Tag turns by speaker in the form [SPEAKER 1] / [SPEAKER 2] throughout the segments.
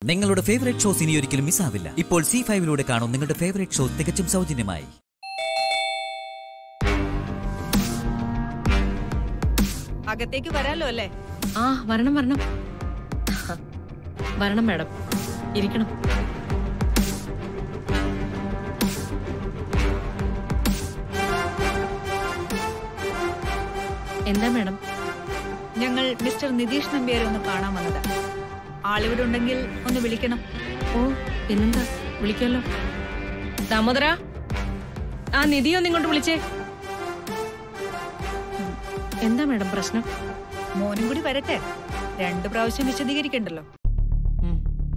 [SPEAKER 1] നിങ്ങളുടെ favourite shows ഇനി ഒരിക്കലും മിസ്സാവില്ല ഇപ്പോൾ സി ഫൈവിലൂടെ കാണും നിങ്ങളുടെ ഫേവറേറ്റ് ഷോ തികച്ചും സൗജന്യമായി
[SPEAKER 2] അകത്തേക്ക് വരാലോ അല്ലേ
[SPEAKER 3] ആ വരണം വരണം വരണം മാഡം ഇരിക്കണം എന്താ മാഡം
[SPEAKER 2] ഞങ്ങൾ മിസ്റ്റർ നിതീഷ് നമ്പ്യാരെ ഒന്ന് കാണാൻ വന്നതാ ആളിവിടെ ഉണ്ടെങ്കിൽ ഒന്ന് വിളിക്കണം
[SPEAKER 3] ഓ പിന്നെന്താ വിളിക്കാലോ ദാമോദര ആ നിധി ഒന്ന് ഇങ്ങോട്ട് വിളിച്ചേ ഉം, എന്താ മാഡം പ്രശ്നം
[SPEAKER 2] മോനും കൂടി വരട്ടെ രണ്ടു പ്രാവശ്യം വിശദീകരിക്കണ്ടല്ലോ
[SPEAKER 3] ഉം.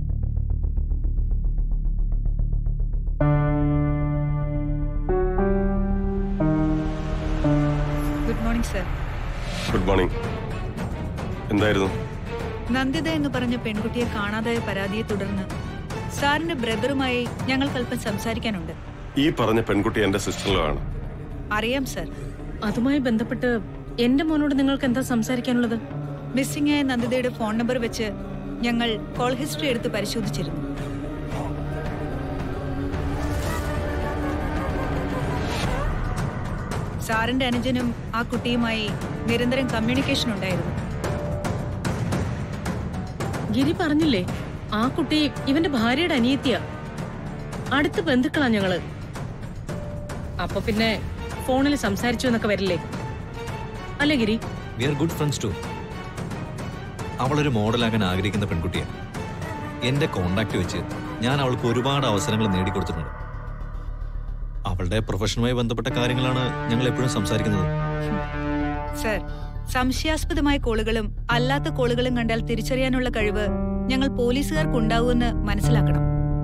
[SPEAKER 2] Good morning sir
[SPEAKER 4] good morning എന്തായിരുന്നു
[SPEAKER 2] നന്ദിത എന്ന് പറഞ്ഞ പെൺകുട്ടിയെ കാണാതായ പരാതിയെ തുടർന്ന് സാറിന്റെ ബ്രദറുമായി ഞങ്ങൾക്ക് അല്പം സംസാരിക്കാനുണ്ട്
[SPEAKER 4] ഈ പറഞ്ഞ പെൺകുട്ടി എന്റെ സിസ്റ്ററിലോ ആണ്
[SPEAKER 2] അറിയാം സർ
[SPEAKER 3] അതുമായി ബന്ധപ്പെട്ട് എന്റെ മോനോട് നിങ്ങൾക്ക് എന്താ സംസാരിക്കാനുള്ളത്
[SPEAKER 2] മിസ്സിംഗ് ആയ നന്ദിതയുടെ ഫോൺ നമ്പർ വെച്ച് ഞങ്ങൾ കോൾ ഹിസ്റ്ററി എടുത്ത് പരിശോധിച്ചിരുന്നു സാറിന്റെ അനുജനും ആ കുട്ടിയുമായി നിരന്തരം കമ്മ്യൂണിക്കേഷൻ ഉണ്ടായിരുന്നു
[SPEAKER 3] ഗിരി പറഞ്ഞില്ലേ ആ കുട്ടി ഇവന്റെ ഭാര്യയുടെ അനിയത്തിയ അടുത്ത ബന്ധുക്കളാ ഞങ്ങള് അപ്പൊ പിന്നെ ഫോണിൽ സംസാരിച്ചു എന്നൊക്കെ വരില്ലേ അല്ലേ Giri
[SPEAKER 5] we are good friends too അവളൊരു മോഡലാകാൻ ആഗ്രഹിക്കുന്ന പെൺകുട്ടിയാണ് എന്റെ കോണ്ടാക്ട് വെച്ച് ഞാൻ അവൾക്ക് ഒരുപാട് അവസരങ്ങൾ നേടിക്കൊടുത്തിട്ടുണ്ട് അവളുടെ പ്രൊഫഷനുമായി ബന്ധപ്പെട്ട കാര്യങ്ങളാണ് ഞങ്ങൾ എപ്പോഴും സംസാരിക്കുന്നത്
[SPEAKER 2] സർ സംശയാസ്പദമായ കോളുകളും അല്ലാത്ത കോളുകളും കണ്ടാൽ തിരിച്ചറിയാനുള്ള കഴിവ് ഞങ്ങൾ പോലീസുകാർക്കുണ്ടാവുമെന്ന് മനസ്സിലാക്കണം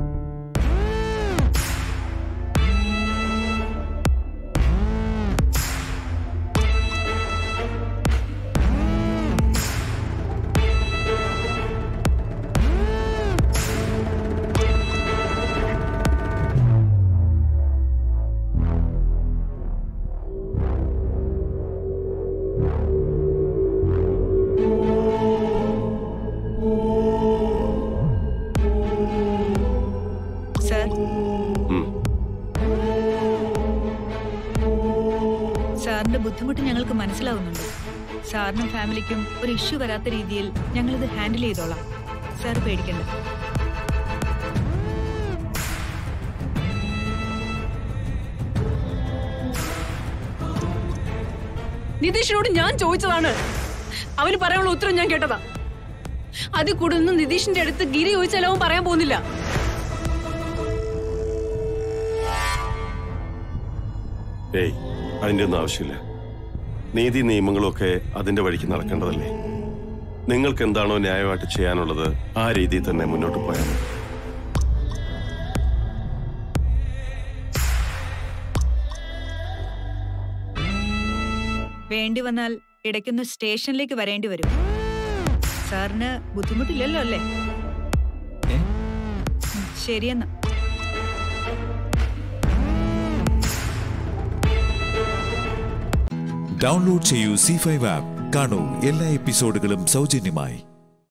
[SPEAKER 2] സർ
[SPEAKER 4] ഉം.
[SPEAKER 2] സാറിന്റെ ബുദ്ധിമുട്ട് ഞങ്ങൾക്ക് മനസ്സിലാവുന്നുണ്ട് സാറിനും ഫാമിലിക്കും ഒരു ഇഷ്യൂ വരാത്ത രീതിയിൽ ഞങ്ങളിത് ഹാൻഡിൽ ചെയ്തോളാം സാർ പേടിക്കണ്ട
[SPEAKER 6] നിതീഷിനോട് ഞാൻ ചോദിച്ചതാണ് അവന് പറയാനുള്ള ഉത്തരം ഞാൻ കേട്ടതാ അത് കൂടുതൽ നിതീഷിന്റെ അടുത്ത് ഗിരി ചോദിച്ചാൽ അവൻ പറയാൻ പോകുന്നില്ല
[SPEAKER 4] ഏയ് അതിന്റെ ഒന്നും ആവശ്യമില്ല നീതി നിയമങ്ങളൊക്കെ അതിന്റെ വഴിക്ക് നടക്കേണ്ടതല്ലേ നിങ്ങൾക്ക് എന്താണോ ന്യായമായിട്ട് ചെയ്യാനുള്ളത് ആ രീതിയിൽ തന്നെ മുന്നോട്ട് പോയാൽ മതി
[SPEAKER 2] വേണ്ടി വന്നാൽ ഇടയ്ക്കൊന്ന് സ്റ്റേഷനിലേക്ക് വരേണ്ടി വരും സാറിന് ബുദ്ധിമുട്ടില്ലല്ലോ അല്ലേ
[SPEAKER 5] ഏ?
[SPEAKER 2] ഉം, ശരിയെന്നാ
[SPEAKER 7] ഡൗൺലോഡ് ചെയ്യൂ സി ഫൈവ് ആപ്പ് കാണൂ എല്ലാ എപ്പിസോഡുകളും സൗജന്യമായി